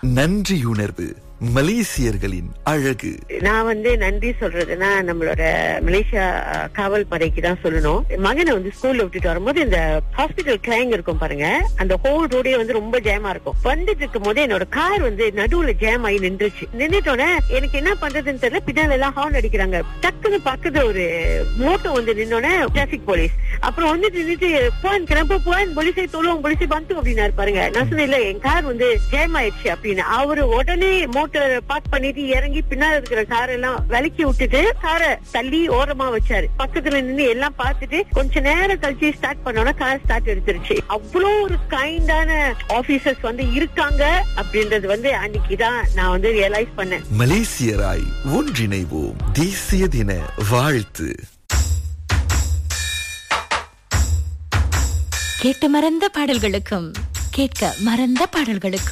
நன்றியுணர்வு மலேசியர்களின் அழகு நான் வந்து நன்றி சொல்றதுன்னா நம்மளோட மலேசியா அஹ், காவல் படைக்கு தான் சொல்லணும் என் மகனை வந்து ஸ்கூல்ல விட்டுட்டு வரும்போது இந்த ஹாஸ்பிட்டல் கிளைங் இருக்கும் பாருங்க அந்த ஹோல் ரோடே வந்து ரொம்ப ஜாமா இருக்கும் வந்துட்டு இருக்கும் போது என்னோட கார் வந்து நடுவுல ஜாம் ஆகி நின்றுச்சு நின்றுட்டோன்னே எனக்கு என்ன பண்றதுன்னு தெரியல பின்னால எல்லாம் ஹார்ன் அடிக்கிறாங்க டக்குன்னு பக்கத்துல ஒரு மோட்டோ வந்து நின்னோடனே டிராபிக் போலீஸ் அப்புறம் வந்து நின்னுட்டு போன் கிளம்ப போன் போலீஸை தோலும் போலீஸை பந்து அப்படின்னாரு பாருங்க நான் சொன்னேன் இல்ல என் கார் வந்து ஜாம் ஆயிடுச்சு அப்படின்னு அவரு உடனே மோட்டர் பார்க் பண்ணிட்டு இறங்கி பின்னால இருக்கிற கார் எல்லாம் விலக்கி விட்டுட்டு காரை தள்ளி ஓரமா வச்சாரு பக்கத்துல நின்னு எல்லாம் பார்த்துட்டு கொஞ்ச நேரம் கழிச்சு ஸ்டார்ட் பண்ணோம்னா கார் ஸ்டார்ட் எடுத்துருச்சு அவ்வளோ ஒரு கைண்டான ஆபீசர்ஸ் வந்து இருக்காங்க அப்படின்றது வந்து அன்னைக்கு தான் நான் வந்து ரியலைஸ் பண்ணேன் மலேசியராய் ஒன்றிணைவோம் தேசிய தின வாழ்த்து கேட்டு மறந்த பாடல்களுக்கும் கேட்க மறந்த பாடல்களுக்கும்